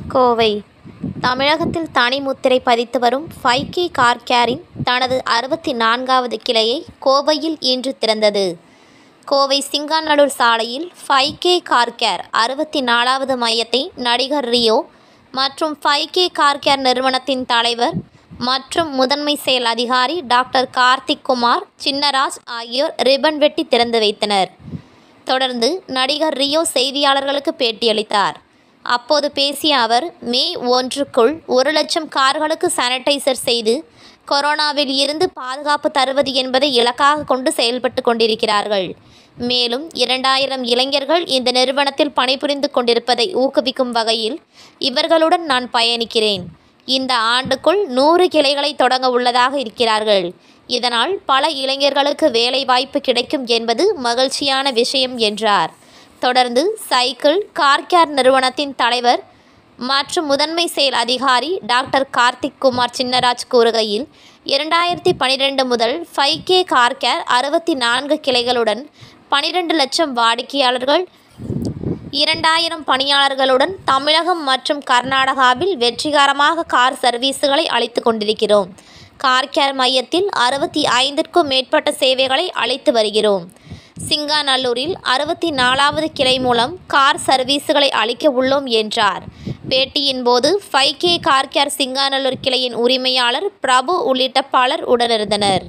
கோவை தமிழகத்தில் தனி முத்திரை பதித்து வரும் ஃபைவ் கே கார் கேரின் தனது அறுபத்தி நான்காவது கிளையை கோவையில் இன்று திறந்தது கோவை சிங்காநல்லூர் சாலையில் ஃபைவ் கே கார் கேர் அறுபத்தி நாலாவது மையத்தை நடிகர் ரியோ மற்றும் ஃபைவ் கே கார் கேர் நிறுவனத்தின் தலைவர் மற்றும் முதன்மை செயல் அதிகாரி டாக்டர் கார்த்திக் குமார் சின்னராஜ் ஆகியோர் ரிப்பன் வெட்டி திறந்து வைத்தனர் தொடர்ந்து நடிகர் ரியோ செய்தியாளர்களுக்கு பேட்டியளித்தார் அப்போது பேசிய அவர் மே ஒன்றுக்குள் ஒரு லட்சம் கார்களுக்கு சானிடைசர் செய்து கொரோனாவில் இருந்து பாதுகாப்பு தருவது என்பதை இலக்காக கொண்டு செயல்பட்டு கொண்டிருக்கிறார்கள் மேலும் இரண்டாயிரம் இளைஞர்கள் இந்த நிறுவனத்தில் பணிபுரிந்து கொண்டிருப்பதை ஊக்குவிக்கும் வகையில் இவர்களுடன் நான் பயணிக்கிறேன் இந்த ஆண்டுக்குள் நூறு கிளைகளை தொடங்க உள்ளதாக இருக்கிறார்கள் இதனால் பல இளைஞர்களுக்கு வேலை வாய்ப்பு கிடைக்கும் என்பது மகிழ்ச்சியான விஷயம் என்றார் தொடர்ந்து சைக்கிள் கார் கேர் நிறுவனத்தின் தலைவர் மற்றும் முதன்மை செயல் அதிகாரி டாக்டர் கார்த்திக் குமார் சின்னராஜ் கூறுகையில் இரண்டாயிரத்தி பனிரெண்டு முதல் ஃபைவ் கே கார் கேர் அறுபத்தி நான்கு கிளைகளுடன் பனிரெண்டு லட்சம் வாடிக்கையாளர்கள் இரண்டாயிரம் பணியாளர்களுடன் தமிழகம் மற்றும் கர்நாடகாவில் வெற்றிகரமாக கார் சர்வீஸுகளை அளித்து கொண்டிருக்கிறோம் கார் கேர் மையத்தில் அறுபத்தி ஐந்திற்கும் மேற்பட்ட சேவைகளை அளித்து வருகிறோம் சிங்காநல்லூரில் அறுபத்தி நாலாவது கிளை மூலம் கார் சர்வீஸுகளை அளிக்க உள்ளோம் என்றார் பேட்டியின் போது five K car care Singanallur கிளையின் உரிமையாளர் பிரபு உள்ளிட்ட பலர் உடனிருந்தனர்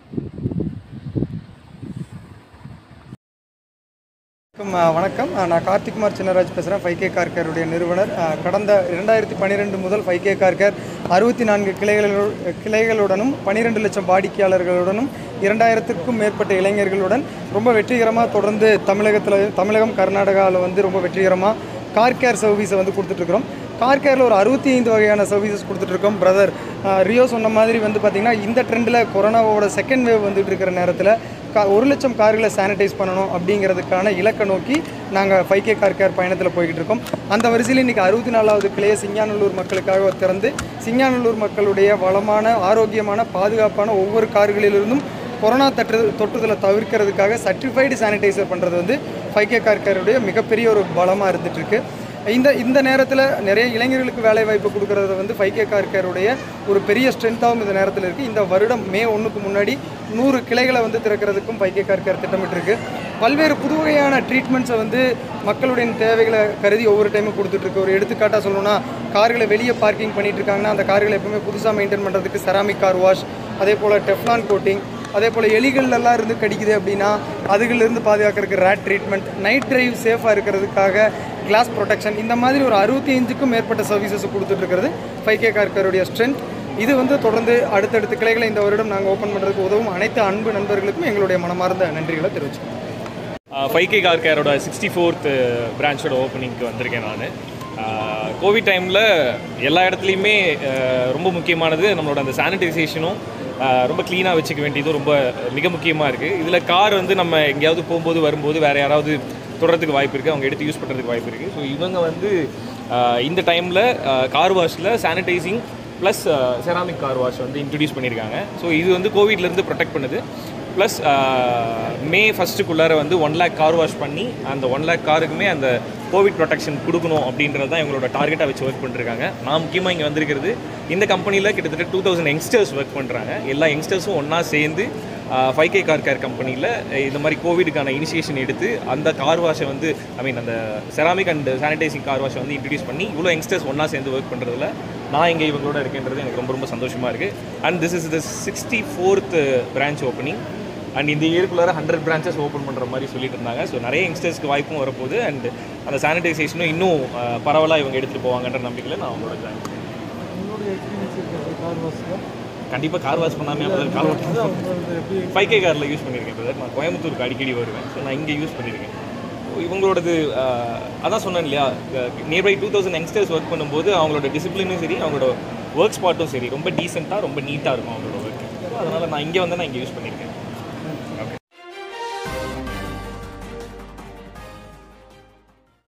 வணக்கம் அஹ் வணக்கம் அஹ் நான் கார்த்திக்குமார் சின்னராஜ் பேசுகிறேன் ஃபைவ் கே கார் கேருடைய நிறுவனர் அஹ் கடந்த இரண்டாயிரத்தி பன்னிரெண்டு முதல் ஃபைவ் கே கார் கேர் அறுபத்தி நான்கு கிளைகளு கிளைகளுடனும் பன்னிரெண்டு லட்சம் வாடிக்கையாளர்களுடனும் இரண்டாயிரத்திற்கும் மேற்பட்ட இளைஞர்களுடன் ரொம்ப வெற்றிகரமாக தொடர்ந்து தமிழகத்தில் தமிழகம் கர்நாடகாவில் வந்து ரொம்ப வெற்றிகரமாக கார் கேர் சர்வீஸை வந்து கொடுத்துட்ருக்குறோம் கார் கேரில் ஒரு அறுபத்தி ஐந்து வகையான சர்வீசஸ் கொடுத்துட்ருக்கோம் பிரதர் ரியோ சொன்ன மாதிரி வந்து பார்த்திங்கன்னா இந்த ட்ரெண்டில் கொரோனாவோட செகண்ட் வேவ் வந்துட்டு இருக்கிற நேரத்தில் கா ஒரு லட்சம் கார்களை சானிடைஸ் பண்ணணும் அப்படிங்கிறதுக்கான இலக்கை நோக்கி நாங்கள் ஃபைவ் கே கார் கேர் பயணத்தில் போய்கிட்டு இருக்கோம் அந்த வரிசையில் இன்றைக்கி அறுபத்தி நாலாவது கிளையை சிங்காநல்லூர் மக்களுக்காக திறந்து சிங்காநல்லூர் மக்களுடைய வளமான ஆரோக்கியமான பாதுகாப்பான ஒவ்வொரு கார்களிலிருந்தும் கொரோனா தட்டு தொற்றுதலை தவிர்க்கிறதுக்காக சர்டிஃபைடு சானிடைசர் பண்ணுறது வந்து ஃபைவ் கே கார் கேருடைய மிகப்பெரிய ஒரு பலமாக இருந்துகிட்ருக்கு இந்த இந்த நேரத்தில் நிறைய இளைஞர்களுக்கு வேலை வாய்ப்பு கொடுக்கறது வந்து ஃபைவ் கே கார் கேருடைய ஒரு பெரிய ஸ்ட்ரென்த்தாகவும் இந்த நேரத்தில் இருக்குது இந்த வருடம் மே ஒன்றுக்கு முன்னாடி நூறு கிளைகளை வந்து திறக்கிறதுக்கும் ஃபைவ் கே கார் கேர் திட்டமிட்டிருக்கு பல்வேறு புது வகையான ட்ரீட்மெண்ட்ஸை வந்து மக்களுடைய தேவைகளை கருதி ஒவ்வொரு டைமும் கொடுத்துட்ருக்கு ஒரு எடுத்துக்காட்டாக சொல்லணும்னா கார்களை வெளியே பார்க்கிங் பண்ணிட்டு இருக்காங்கன்னா அந்த கார்களை எப்பவுமே புதுசாக மெயின்டைன் பண்ணுறதுக்கு செராமிக் கார் வாஷ் அதே போல் டெஃப்லான் கோட்டிங் அதே போல் எலிகள் எல்லாம் இருந்து கடிக்குது அப்படின்னா அதுகளிருந்து பாதுகாக்கிறதுக்கு ரேட் ட்ரீட்மெண்ட் நைட் டிரைவ் சேஃபாக இருக்கிறதுக்காக கிளாஸ் ப்ரொடெக்ஷன் இந்த மாதிரி ஒரு அறுபத்தி ஐந்துக்கும் மேற்பட்ட சர்வீசஸ் கொடுத்துட்ருக்கிறது ஃபைவ் கே கார்கருடைய ஸ்ட்ரென்த் இது வந்து தொடர்ந்து அடுத்தடுத்த கிளைகளை இந்த வருடம் நாங்கள் ஓப்பன் பண்ணுறதுக்கு உதவும் அனைத்து அன்பு நண்பர்களுக்கும் எங்களுடைய மனமார்ந்த நன்றிகளை தெரிவிச்சுக்கிறோம் ஃபைவ் கே கார் கேரோட சிக்ஸ்டி ஃபோர்த் பிரான்ச்சோட ஓப்பனிங்க்கு வந்திருக்கேன் நான் கோவிட் டைமில் எல்லா இடத்துலையுமே அஹ், ரொம்ப முக்கியமானது நம்மளோட அந்த சானிடைசேஷனும் ரொம்ப க்ளீனாக வச்சுக்க வேண்டியதும் ரொம்ப மிக முக்கியமாக இருக்குது இதில் கார் வந்து நம்ம எங்கேயாவது போகும்போது வரும்போது வேறு யாராவது தொடறதுக்கு வாய்ப்பு இருக்குது அவங்க எடுத்து யூஸ் பண்ணுறதுக்கு வாய்ப்பு இருக்குது ஸோ இவங்க வந்து அஹ், இந்த டைமில் கார் வாஷில் sanitising plus ceramic car wash வந்து இன்ட்ரடியூஸ் பண்ணியிருக்காங்க ஸோ இது வந்து கோவிட்லேருந்து ப்ரொடெக்ட் பண்ணுது ப்ளஸ் மே ஃபஸ்ட்டுக்குள்ளார வந்து ஒன் லேக் கார் வாஷ் பண்ணி அந்த ஒன் லேக் காருக்குமே அந்த கோவிட் ப்ரொடெக்ஷன் கொடுக்கணும் அப்படின்றது தான் இவங்களோட டார்கெட்டாக வச்சு ஒர்க் பண்ணிருக்காங்க நான் முக்கியமாக இங்கே வந்திருக்கிறது இந்த கம்பெனியில் கிட்டத்தட்ட டூ தௌசண்ட் யங்ஸ்டர்ஸ் ஒர்க் பண்ணுறாங்க எல்லா யங்ஸ்டர்ஸும் ஒன்றா சேர்ந்து ஃபைவ் கே கார் கேர் கம்பெனியில் இந்த மாதிரி கோவிடுக்கான இனிஷியேஷன் எடுத்து அந்த கார் வாஷை வந்து ஐ மீன் அந்த செராமிக் அண்ட் சானிடைசிங் கார் வாஷை வந்து இன்ட்ரடியூஸ் பண்ணி இவ்வளோ யங்ஸ்டர்ஸ் ஒன்றா சேர்ந்து ஒர்க் பண்ணுறதுல நான் இங்கே இவங்களோட இருக்கேன்றது எனக்கு ரொம்ப ரொம்ப சந்தோஷமாக இருக்குது and this is the sixty fourth branch opening and இந்த இயர்க்குள்ளார ஹண்ட்ரட் பிரான்ச்சஸ் ஓப்பன் பண்ணுற மாதிரி சொல்லிட்டு இருந்தாங்க ஸோ நிறைய யங்ஸ்டர்ஸ்க்கு வாய்ப்பும் வரப்போகுது அண்ட் அந்த சானிடைசேஷனும் இன்னும் பரவலாக இவங்க எடுத்துகிட்டு போவாங்கன்ற நம்பிக்கையில் நான் அவங்களோட ஜாயின் கண்டிப்பாக கார் வாஷ் பண்ணாமல் அப்படி கார் ஓட்டுறேன் ஃபைவ் கே காரில் யூஸ் பண்ணியிருக்கேன் பிரதர் நான் கோயம்புத்தூருக்கு அடிக்கடி வருவேன் ஸோ நான் இங்கே யூஸ் பண்ணியிருக்கேன் இவங்களோடது அஹ், அதான் சொன்னேன் இல்லையா nearby two thousand youngsters work பண்ணும்போது அவங்களோட டிசிப்ளினும் சரி அவங்களோட ஒர்க் ஸ்பாட்டும் சரி ரொம்ப டீசெண்டாக ரொம்ப நீட்டாக இருக்கும் அவங்களோட ஒர்க் அதனால் நான் இங்கே வந்து நான் இங்கே யூஸ் பண்ணியிருக்கேன்